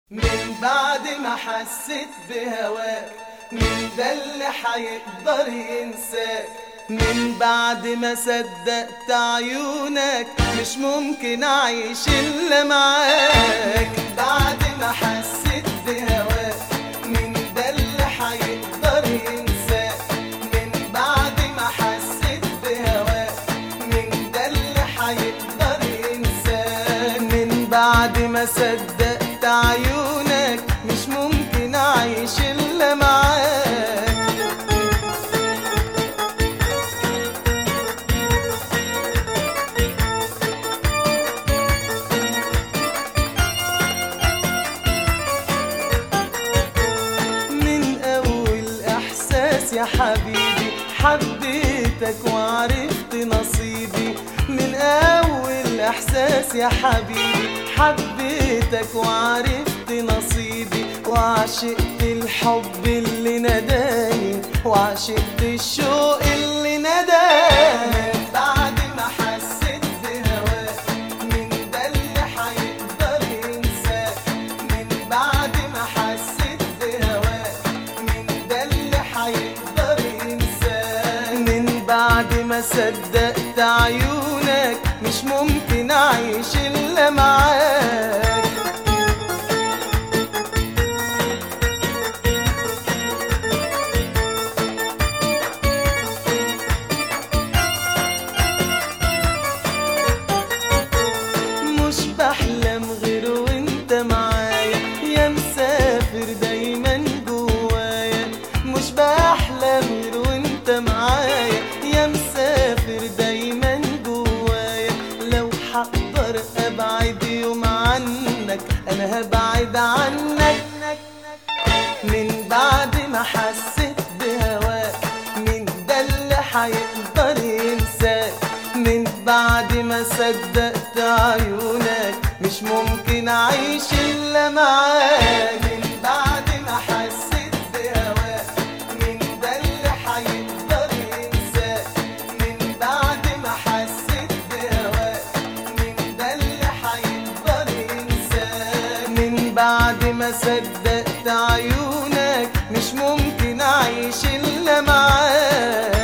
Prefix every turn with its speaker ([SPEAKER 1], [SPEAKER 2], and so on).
[SPEAKER 1] من بعد ما حسيت بهواك مين ده اللي حيقدر ينساك من بعد ما صدقت عيونك مش ممكن اعيش الا معاك بعد ما حسيت بهواك مين ده اللي حيقدر ينساك من بعد ما حسيت بهواك مين ده اللي حيقدر ينساك من بعد ما صدقت عيونك مش ممكن اعيش الا معاك من اول احساس يا حبيبي حبيتك وعرفت نصيبي من اول احساس يا حبيبي حبيتك وعرفت نصيبي وعشقت الحب اللي نداني وعشقت الشوق اللي نداني بعد ما حسيت بهواك مين ده اللي حيقدر ينساك من بعد ما حسيت بهواك مين ده اللي حيقدر ينساك من بعد ما صدقت عيونك مش ممكن اعيش الا معاك مش بحلم غير وانت معايا يا مسافر دايما جوايا مش بحلم غير وانت معايا يا مسافر دايما جوايا لو حقدر ابعد يوم عنك انا هبعد عنك من بعد ما حسيت بهواك مين ده اللي حيقدر ينساك من بعد ما صدقت عيونك مش ممكن اعيش الا معاك من بعد ما حسيت بهواك مين ده اللي حيقدر ينساك من بعد ما حسيت بهواك مين ده اللي حيقدر ينساك من بعد ما صدقت عيونك مش ممكن اعيش الا معاك